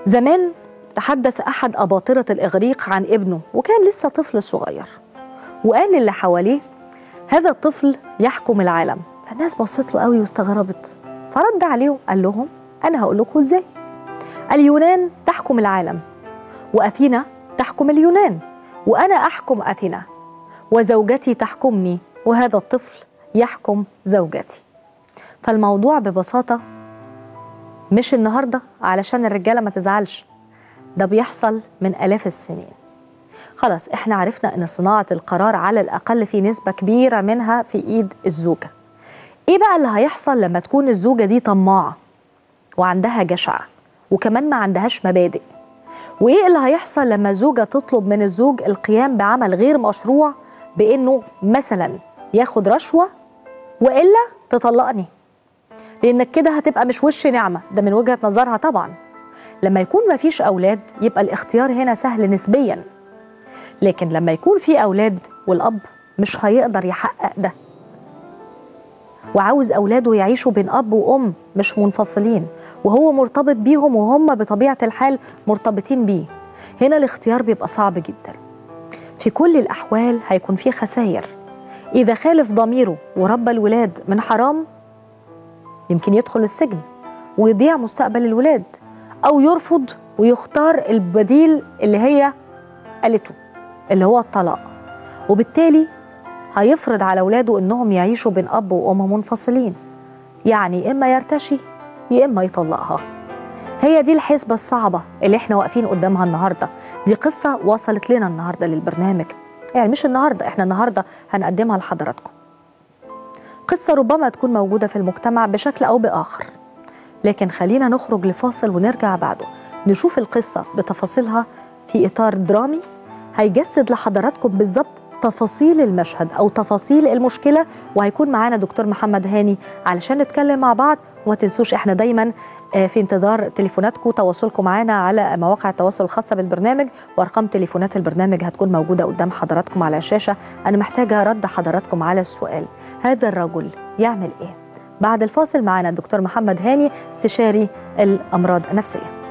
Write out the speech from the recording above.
زمان تحدث أحد أباطرة الإغريق عن ابنه وكان لسه طفل صغير وقال للي حواليه هذا الطفل يحكم العالم فالناس بصت له قوي واستغربت فرد عليهم قال لهم أنا هقول لكم إزاي اليونان تحكم العالم وأثينا تحكم اليونان وأنا أحكم أثينا وزوجتي تحكمني وهذا الطفل يحكم زوجتي فالموضوع ببساطة مش النهاردة علشان الرجالة ما تزعلش ده بيحصل من آلاف السنين خلاص احنا عرفنا ان صناعة القرار على الأقل في نسبة كبيرة منها في إيد الزوجة ايه بقى اللي هيحصل لما تكون الزوجة دي طماعة وعندها جشع وكمان ما عندهاش مبادئ وايه اللي هيحصل لما الزوجة تطلب من الزوج القيام بعمل غير مشروع بانه مثلا ياخد رشوة والا تطلقني لانك كده هتبقى مش وش نعمة ده من وجهة نظرها طبعا لما يكون مفيش أولاد يبقى الاختيار هنا سهل نسبيا لكن لما يكون في أولاد والأب مش هيقدر يحقق ده وعاوز أولاده يعيشوا بين أب وأم مش منفصلين وهو مرتبط بيهم وهم بطبيعة الحال مرتبطين بيه هنا الاختيار بيبقى صعب جدا في كل الأحوال هيكون في خسائر إذا خالف ضميره وربى الولاد من حرام يمكن يدخل السجن ويضيع مستقبل الولاد أو يرفض ويختار البديل اللي هي قالته اللي هو الطلاق وبالتالي هيفرض على أولاده إنهم يعيشوا بين أب وأم منفصلين يعني إما يرتشي يا إما يطلقها هي دي الحسبة الصعبة اللي احنا واقفين قدامها النهاردة دي قصة وصلت لنا النهاردة للبرنامج يعني مش النهاردة احنا النهاردة هنقدمها لحضراتكم قصة ربما تكون موجودة في المجتمع بشكل أو بآخر لكن خلينا نخرج لفاصل ونرجع بعده نشوف القصة بتفاصيلها في إطار درامي هيجسد لحضراتكم بالظبط تفاصيل المشهد أو تفاصيل المشكلة وهيكون معانا دكتور محمد هاني علشان نتكلم مع بعض وما تنسوش احنا دايما في انتظار تليفوناتكم تواصلكم معنا على مواقع التواصل الخاصة بالبرنامج وارقام تليفونات البرنامج هتكون موجودة قدام حضراتكم على الشاشة أنا محتاجة رد حضراتكم على السؤال هذا الرجل يعمل إيه؟ بعد الفاصل معنا الدكتور محمد هاني استشاري الأمراض النفسية